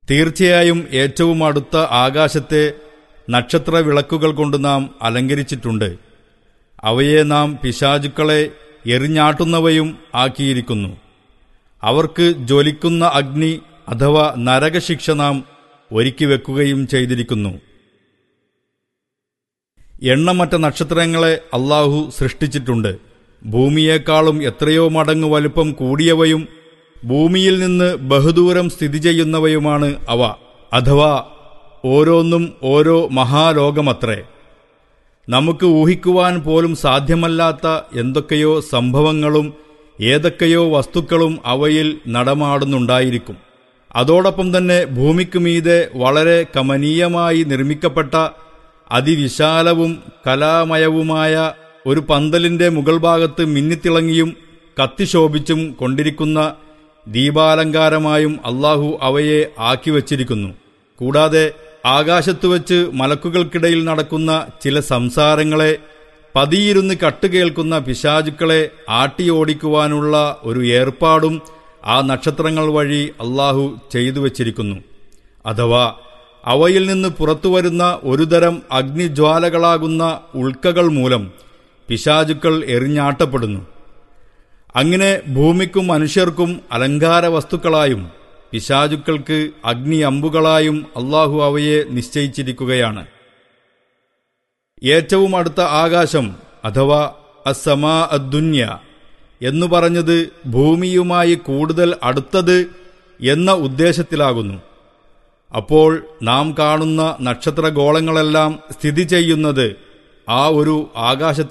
തീർച്ചയായും ഏറ്റവും അടുത്ത ആകാശത്തെ നക്ഷത്ര വിളക്കുകൾ കൊണ്ട് നാം അലങ്കരിച്ചിട്ടുണ്ട് അവയെ നാം പിശാചുക്കളെ എറിഞ്ഞാട്ടുന്നവയും ആക്കിയിരിക്കുന്നു അവർക്ക് ജ്വലിക്കുന്ന അഗ്നി അഥവാ നരകശിക്ഷ നാം ഒരുക്കി വെക്കുകയും ചെയ്തിരിക്കുന്നു എണ്ണമറ്റ നക്ഷത്രങ്ങളെ അള്ളാഹു സൃഷ്ടിച്ചിട്ടുണ്ട് ഭൂമിയേക്കാളും എത്രയോ മടങ്ങ് വലുപ്പം കൂടിയവയും ഭൂമിയിൽ നിന്ന് ബഹുദൂരം സ്ഥിതി ചെയ്യുന്നവയുമാണ് അവ അഥവാ ഓരോന്നും ഓരോ മഹാലോകമത്രേ നമുക്ക് ഊഹിക്കുവാൻ പോലും സാധ്യമല്ലാത്ത എന്തൊക്കെയോ സംഭവങ്ങളും ഏതൊക്കെയോ വസ്തുക്കളും അവയിൽ നടമാടുന്നുണ്ടായിരിക്കും അതോടൊപ്പം തന്നെ ഭൂമിക്ക് മീതെ വളരെ കമനീയമായി നിർമ്മിക്കപ്പെട്ട അതിവിശാലവും കലാമയവുമായ ഒരു പന്തലിന്റെ മുകൾ ഭാഗത്ത് മിന്നിത്തിളങ്ങിയും കത്തിശോഭിച്ചും കൊണ്ടിരിക്കുന്ന ദീപാലങ്കാരമായും അള്ളാഹു അവയെ ആക്കി വച്ചിരിക്കുന്നു കൂടാതെ ആകാശത്ത് വച്ച് മലക്കുകൾക്കിടയിൽ നടക്കുന്ന ചില സംസാരങ്ങളെ പതിയിരുന്ന് കട്ടുകേൾക്കുന്ന പിശാചുക്കളെ ആട്ടിയോടിക്കുവാനുള്ള ഒരു ഏർപ്പാടും ആ നക്ഷത്രങ്ങൾ വഴി അള്ളാഹു ചെയ്തു വച്ചിരിക്കുന്നു അഥവാ അവയിൽ നിന്ന് പുറത്തുവരുന്ന ഒരുതരം അഗ്നിജ്വാലകളാകുന്ന ഉൾക്കകൾ മൂലം പിശാചുക്കൾ എറിഞ്ഞാട്ടപ്പെടുന്നു അങ്ങനെ ഭൂമിക്കും മനുഷ്യർക്കും അലങ്കാര വസ്തുക്കളായും പിശാചുക്കൾക്ക് അഗ്നി അമ്പുകളായും അള്ളാഹു അവയെ നിശ്ചയിച്ചിരിക്കുകയാണ് ഏറ്റവും അടുത്ത ആകാശം അഥവാ അസമാ അദ്ദുന്യ എന്നു പറഞ്ഞത് ഭൂമിയുമായി കൂടുതൽ അടുത്തത് എന്ന ഉദ്ദേശത്തിലാകുന്നു അപ്പോൾ നാം കാണുന്ന നക്ഷത്രഗോളങ്ങളെല്ലാം സ്ഥിതി ചെയ്യുന്നത് ആ ഒരു ആകാശത്തിൽ